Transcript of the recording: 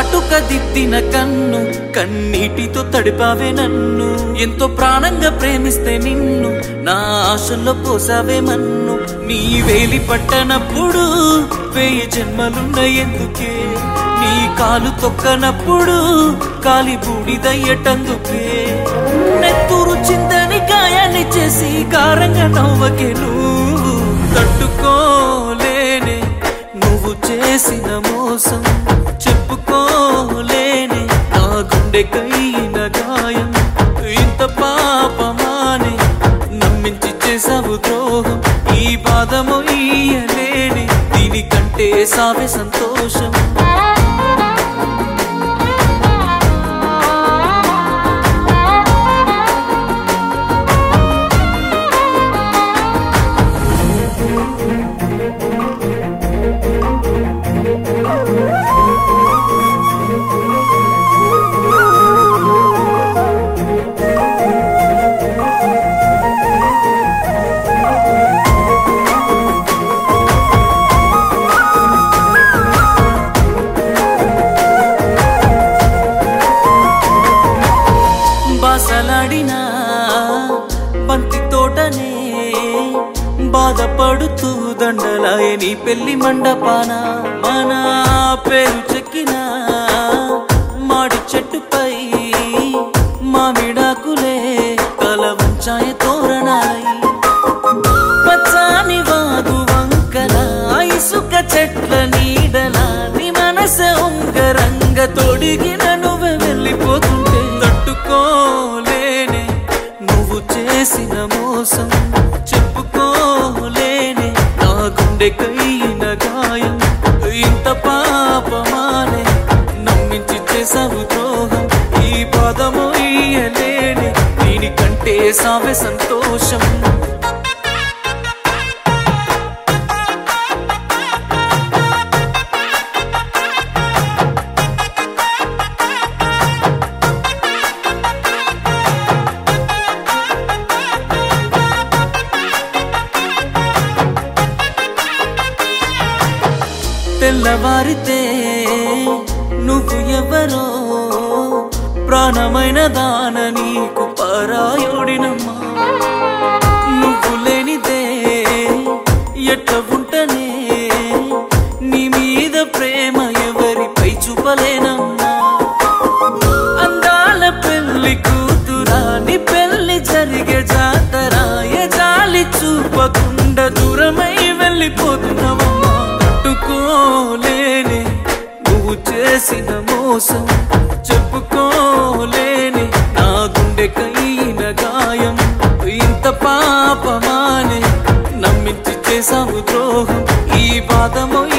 కాటుక దిద్దిన కన్ను కన్నీటితో తడిపావే నన్ను ఎంతో ప్రాణంగా ప్రేమిస్తే నిన్ను నా ఆశల్లో పోసావే మన్ను నీ వేలి పట్టనప్పుడు వేయి జన్మలున్న ఎందుకే నీ కాలు తొక్కనప్పుడు కాలి బూడిదయ్యటందుకే నెత్తూరు చిందని గాయాన్ని చేసి కారంగా నవ్వకే నువ్వు తట్టుకోలేనే నువ్వు చేసిన మోసం చెప్పుకోలేనే నా గుండె కైన గాయం ఇంత పాపమానే నమ్మించి చేసావు ద్రోహం ఈ బాధము ఇయ్యలేని దీనికంటే సావే సంతోషం బాసలాడిన బంతి తోటనే బాధపడుతూ దండలాయ నీ పెళ్లి మండపాన మన పేరు చెక్కిన మాడి చెట్టుపై మామిడాకులే కల వంచాయ తోరణాలై పచ్చాని వాగు వంకల ఇసుక చెట్ల నీడల నీ మనసె ఉంగరంగ తొడిగిన నువ్వే వెళ్ళిపోతుంటే తట్టుకోలేనే నువ్వు చేసిన మోసం చెప్పుకోలేనే నా గుండె కైన గాయం ఇంత పాపమానే నమ్మించి చేసావు ద్రోహం ఈ పదము ఇయ్యలేని దీనికంటే సావే సంతోషం తెల్లవారితే నువ్వు ఎవరో ప్రాణమైన దాన నీకు పరాయుడినమ్మా నువ్వు లేనిదే ఎట్ల ఉంటనే నీ మీద ప్రేమ ఎవరిపై చూపలేనమ్మా అందాల పెళ్లి కూతురా నీ పెళ్లి జరిగే జాతరా ఏ జాలి చూపకుండా దూరమై వెళ్ళిపోతున్నావమ్మా తట్టుకోలేని నువ్వు చేసిన మోసం చెప్పుకోలేని నా గుండె కైన గాయం ఇంత పాపమానే నమ్మించి చేసావు ద్రోహం ఈ బాధము